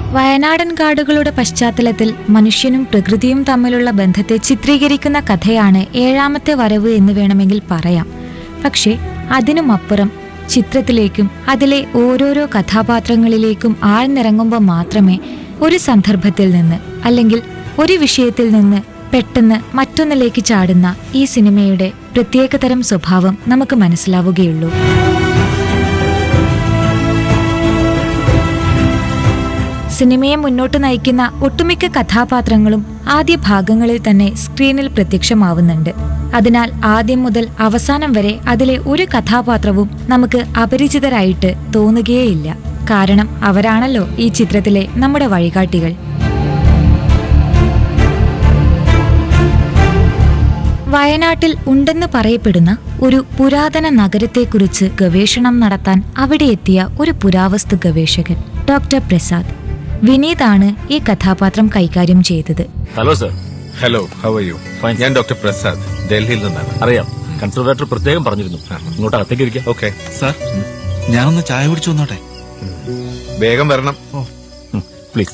വയനാടൻ കാടുകളുടെ പശ്ചാത്തലത്തിൽ മനുഷ്യനും പ്രകൃതിയും തമ്മിലുള്ള ബന്ധത്തെ ചിത്രീകരിക്കുന്ന കഥയാണ് ഏഴാമത്തെ വരവ് എന്ന് വേണമെങ്കിൽ പറയാം പക്ഷേ അതിനുമപ്പുറം ചിത്രത്തിലേക്കും അതിലെ ഓരോരോ കഥാപാത്രങ്ങളിലേക്കും ആഴ്ന്നിറങ്ങുമ്പോൾ മാത്രമേ ഒരു സന്ദർഭത്തിൽ നിന്ന് അല്ലെങ്കിൽ ഒരു വിഷയത്തിൽ നിന്ന് പെട്ടെന്ന് മറ്റൊന്നിലേക്ക് ചാടുന്ന ഈ സിനിമയുടെ പ്രത്യേകതരം സ്വഭാവം നമുക്ക് മനസ്സിലാവുകയുള്ളൂ സിനിമയെ മുന്നോട്ട് നയിക്കുന്ന ഒട്ടുമിക്ക കഥാപാത്രങ്ങളും ആദ്യ ഭാഗങ്ങളിൽ തന്നെ സ്ക്രീനിൽ പ്രത്യക്ഷമാവുന്നുണ്ട് അതിനാൽ ആദ്യം മുതൽ അവസാനം വരെ അതിലെ ഒരു കഥാപാത്രവും നമുക്ക് അപരിചിതരായിട്ട് തോന്നുകയേയില്ല കാരണം അവരാണല്ലോ ഈ ചിത്രത്തിലെ നമ്മുടെ വഴികാട്ടികൾ വയനാട്ടിൽ ഉണ്ടെന്ന് പറയപ്പെടുന്ന ഒരു പുരാതന നഗരത്തെക്കുറിച്ച് ഗവേഷണം നടത്താൻ അവിടെ എത്തിയ ഒരു പുരാവസ്തു ഗവേഷകൻ ഡോക്ടർ പ്രസാദ് വിനീതാണ് ഈ കഥാപാത്രം കൈകാര്യം ചെയ്തത് hello sir hello how are you Fine. ഞാൻ ഡോക്ടർ പ്രസാദ് ഡൽഹിയിൽ നിന്നാണ് അറിയാം കൺസർവേറ്റർ പ്രത്യേകം പറഞ്ഞിരുന്നു ഇങ്ങോട്ട് അകത്തേക്ക് ഇരിക്കാം ഓക്കെ സാർ ഞാനൊന്ന് ചായ കുടിച്ചു വന്നോട്ടെ വേഗം വരണം പ്ലീസ്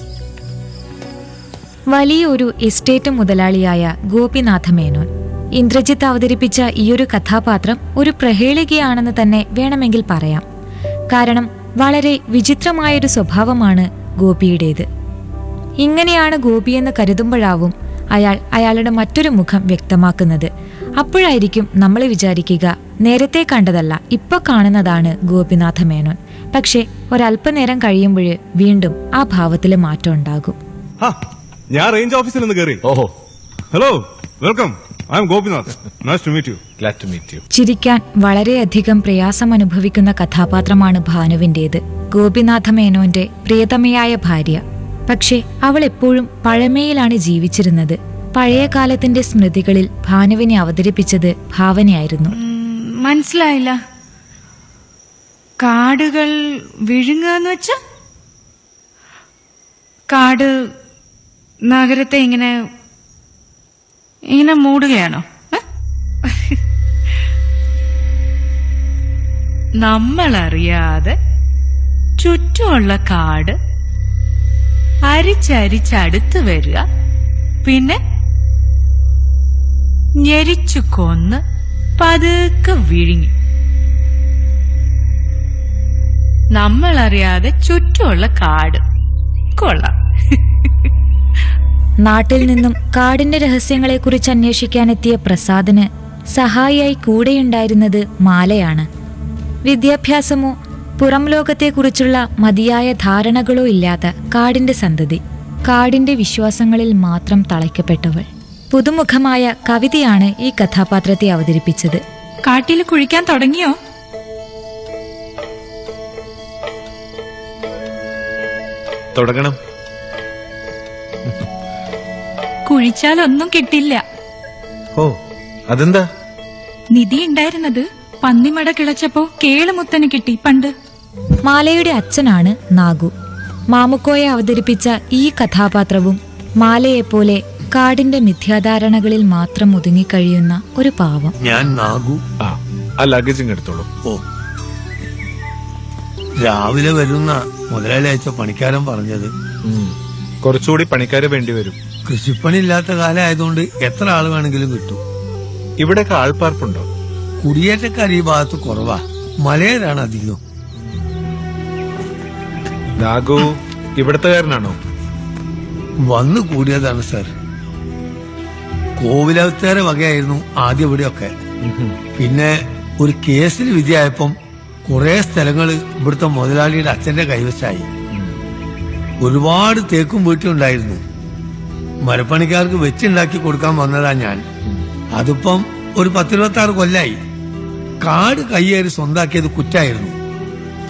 വലിയൊരു എസ്റ്റേറ്റ് മുതലാളിയായ ഗോപിനാഥ മേനോൻ ഇന്ദ്രജിത്ത് അവതരിപ്പിച്ച ഈയൊരു കഥാപാത്രം ഒരു പ്രഹേളികയാണെന്ന് തന്നെ വേണമെങ്കിൽ പറയാം കാരണം വളരെ വിചിത്രമായൊരു സ്വഭാവമാണ് ഗോപിയുടേത് ഇങ്ങനെയാണ് ഗോപിയെന്ന് കരുതുമ്പോഴാവും അയാൾ അയാളുടെ മറ്റൊരു മുഖം വ്യക്തമാക്കുന്നത് അപ്പോഴായിരിക്കും നമ്മൾ വിചാരിക്കുക നേരത്തെ കണ്ടതല്ല ഇപ്പൊ കാണുന്നതാണ് ഗോപിനാഥ മേനോൻ പക്ഷെ ഒരല്പനേരം കഴിയുമ്പോൾ വീണ്ടും ആ ഭാവത്തിൽ മാറ്റം ഉണ്ടാകും ഹാ, ഞാൻ റേഞ്ച് ഓഫീസിൽ നിന്ന് കയറി ഓഹോ hello welcome I'm Gopinath nice to meet you glad to meet you ചിരിക്കാൻ വളരെയധികം പ്രയാസം അനുഭവിക്കുന്ന കഥാപാത്രമാണ് ഭാനുവിന്റേത് ഗോപിനാഥ മേനോന്റെ പ്രിയതമയായ ഭാര്യ പക്ഷേ അവൾ എപ്പോഴും പഴമയിലാണ് ജീവിച്ചിരുന്നത് പഴയ കാലത്തിന്റെ സ്മൃതികളിൽ ഭാനുവിനെ അവതരിപ്പിച്ചത് ഭാവനയായിരുന്നു ഉം, മനസ്സിലായില്ല കാടുകൾ വിഴുങ്ങുക എന്ന് വെച്ച കാട് നഗരത്തെ ഇങ്ങനെ ഇങ്ങനെ മൂടുകയാണോ ഏ? നമ്മളറിയാതെ ചുറ്റുമുള്ള കാട് അരിച്ചരിച്ചടുത്ത് വരിക പിന്നെ ഞെരിച്ചു കൊന്ന് പതുക്കെ വിഴുങ്ങി നമ്മളറിയാതെ ചുറ്റുമുള്ള കാട് കൊള്ളാം നാട്ടിൽ നിന്നും കാടിന്റെ രഹസ്യങ്ങളെക്കുറിച്ച് അന്വേഷിക്കാനെത്തിയ പ്രസാദിന് സഹായിയായി കൂടെയുണ്ടായിരുന്നത് മാലയാണ് വിദ്യാഭ്യാസമോ പുറം ലോകത്തെക്കുറിച്ചുള്ള മതിയായ ധാരണകളോ ഇല്ലാത്ത കാടിന്റെ സന്തതി കാടിന്റെ വിശ്വാസങ്ങളിൽ മാത്രം തളയ്ക്കപ്പെട്ടവൾ പുതുമുഖമായ കവിതയാണ് ഈ കഥാപാത്രത്തെ അവതരിപ്പിച്ചത് കാട്ടിൽ കുഴിക്കാൻ തുടങ്ങിയോ തുടങ്ങണം കുഴിച്ചാലൊന്നും കിട്ടില്ല ഓ അതെന്താ നിധി ഉണ്ടായിരുന്നത് പന്നിമട കിളച്ചപ്പോ കേളുമുത്തന് കിട്ടി പണ്ട് മാലയുടെ അച്ഛനാണ് നാഗു മാമുക്കോയെ അവതരിപ്പിച്ച ഈ കഥാപാത്രവും മാലയെപ്പോലെ കാടിന്റെ മിഥ്യാധാരണകളിൽ മാത്രം ഒതുങ്ങിക്കഴിയുന്ന ഒരു പാവം ഞാൻ നാഗു ആ ആ ലഗേജ് ഇങ്ങ് എടുത്തോളൂ ഓ രാവിലെ വരുന്ന മുതലാളി അയച്ച പണിക്കാരൻ പറഞ്ഞത് ഉം. കുറച്ചുകൂടി പണിക്കാര് വേണ്ടി വരും കൃഷിപ്പണി ഇല്ലാത്ത കാലമായതുകൊണ്ട് എത്ര ആൾ വേണമെങ്കിലും കിട്ടും ഇവിടെയൊക്കെ ആൾപ്പാർപ്പുണ്ടോ കുടിയേറ്റക്കാർ ഈ ഭാഗത്ത് കുറവാ മലയരാണ് അധികം നാഗു ഇവിടത്തുകാരനാണോ വന്നു കൂടിയതാണ് സർ കോവിലവത്തേറെ വകയായിരുന്നു ആദ്യം ഇവിടെയൊക്കെ പിന്നെ ഒരു കേസിന് വിധിയായപ്പം കുറെ സ്ഥലങ്ങൾ ഇവിടുത്തെ മുതലാളിയുടെ അച്ഛന്റെ കൈവശായി ഒരുപാട് തേക്കും വീട്ടിലുണ്ടായിരുന്നു മരപ്പണിക്കാർക്ക് വെച്ചുണ്ടാക്കി കൊടുക്കാൻ വന്നതാ ഞാൻ അതിപ്പം ഒരു പത്തിരുപത്തി ആറ് കൊല്ലായി കാട് കയ്യേറി സ്വന്താക്കിയത് കുറ്റായിരുന്നു